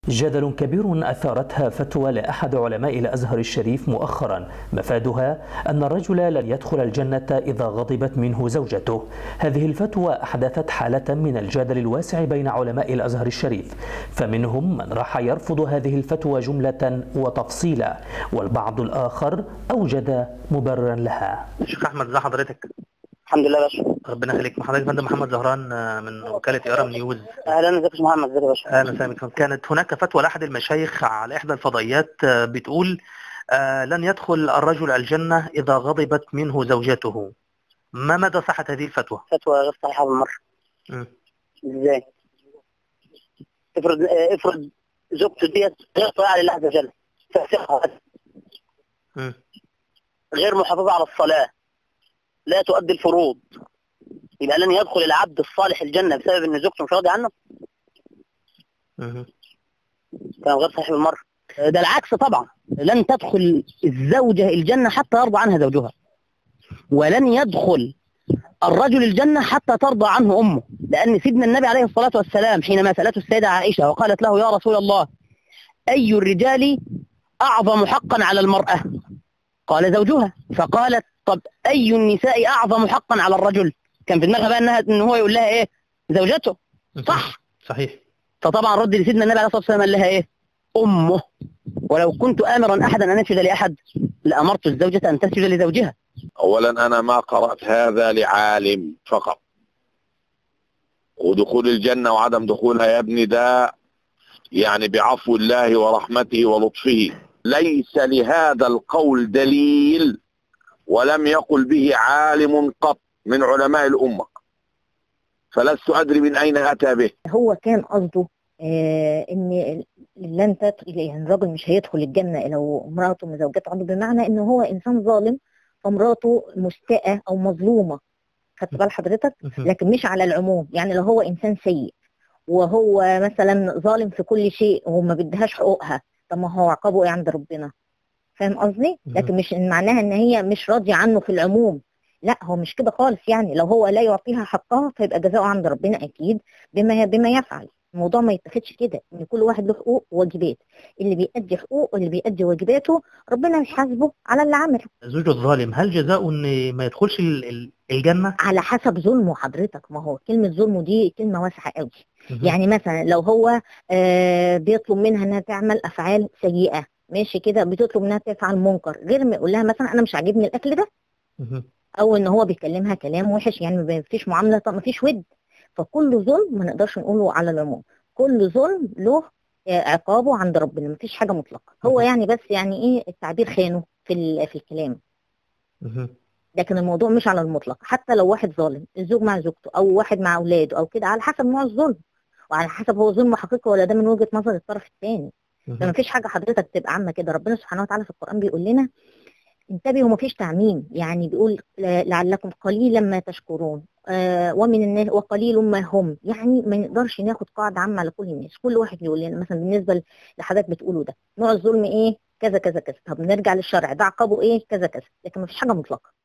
جدل كبير أثارتها فتوى لأحد علماء الأزهر الشريف مؤخرا مفادها أن الرجل لن يدخل الجنة إذا غضبت منه زوجته هذه الفتوى أحدثت حالة من الجدل الواسع بين علماء الأزهر الشريف فمنهم من راح يرفض هذه الفتوى جملة وتفصيلا والبعض الآخر أوجد مبررا لها شيخ احمد ازي حضرتك الحمد لله يا باشا ربنا يخليك مع حضرتك فندم محمد زهران آه، من وكاله ارم نيوز اهلا ازيك يا باشا محمد ازيك يا باشا اهلا وسهلا بك. كانت هناك فتوى لاحد المشايخ على احدى الفضائيات آه، بتقول آه، لن يدخل الرجل الجنه اذا غضبت منه زوجته ما مدى صحه هذه الفتوى فتوى غير صحيحه بالمره مم. ازاي افرض اه، افرض زوجته ديت غير طاعه لله عز وجل فاسقه مم. غير محافظه على الصلاه لا تؤدي الفروض يبقى لن يدخل العبد الصالح الجنه بسبب ان زوجته مش راضيه عنه مم. كلام غير صحيح بالمره ده العكس طبعا لن تدخل الزوجه الجنه حتى يرضى عنها زوجها ولن يدخل الرجل الجنة حتى ترضى عنه أمه لأن سيدنا النبي عليه الصلاة والسلام حينما سألته السيدة عائشة وقالت له يا رسول الله أي الرجال أعظم حقا على المرأة قال زوجها فقالت طب أي النساء أعظم حقا على الرجل كان في دماغها بقى إنها إن هو يقول لها إيه زوجته صح صحيح فطبعا رد لسيدنا النبي عليه الصلاة والسلام قال لها إيه أمه ولو كنت آمرا أحدا أن يسجد لأحد لأمرت الزوجة أن تسجد لزوجها اولا انا ما قرات هذا لعالم فقط ودخول الجنه وعدم دخولها يا ابني ده يعني بعفو الله ورحمته ولطفه ليس لهذا القول دليل ولم يقل به عالم قط من علماء الامه فلست ادري من اين اتى به هو كان قصده آه ان لن تدخل يعني الراجل مش هيدخل الجنه لو امراته مزوجته عنده بمعنى ان هو انسان ظالم فمراته مستاءه او مظلومه خدت بال حضرتك مم. لكن مش على العموم يعني لو هو انسان سيء وهو مثلا ظالم في كل شيء وما بدهاش حقوقها طب ما هو عقابه ايه عند ربنا فاهم قصدي مم. لكن مش معناها ان هي مش راضيه عنه في العموم لا هو مش كده خالص يعني لو هو لا يعطيها حقها فيبقى جزاؤه عند ربنا اكيد بما بما يفعل الموضوع ما يتاخدش كده ان كل واحد له حقوق وواجبات اللي بيأدي حقوق واللي بيأدي واجباته ربنا يحاسبه على اللي عمله زوجه الظالم هل جزاؤه ان ما يدخلش ال- ال- الجنه على حسب ظلمه حضرتك ما هو كلمة ظلمه دي كلمة واسعة قوي مم. يعني مثلا لو هو آه بيطلب منها انها تعمل افعال سيئة ماشي كده بتطلب انها تفعل منكر غير ما يقول لها مثلا انا مش عاجبني الاكل ده مم. او ان هو بيكلمها كلام وحش يعني ما فيش معاملة طب ما فيش ود فكل ظلم ما نقدرش نقوله على العموم كل ظلم له آه، عقابه عند ربنا ما فيش حاجة مطلقة هو مم. يعني بس يعني ايه التعبير خانه في ال- في الكلام مم. لكن الموضوع مش على المطلق حتى لو واحد ظالم الزوج مع زوجته او واحد مع اولاده او كده على حسب نوع الظلم وعلى حسب هو ظلم حقيقي ولا ده من وجهة نظر الطرف الثاني فما فيش حاجة حضرتك تبقى عامة كده ربنا سبحانه وتعالى في القرآن بيقول لنا انتبهوا ما فيش تعميم يعني بيقول ل- لعلكم قليلا ما تشكرون آه ومن الناس وقليل ما هم يعني ما نقدرش ناخد قاعدة عامة على كل الناس كل واحد يقول لنا مثلا بالنسبة لحضرتك بتقوله ده نوع الظلم ايه كذا كذا كذا طب نرجع للشرع ده عقابه ايه كذا كذا لكن ما فيش حاجة مطلقة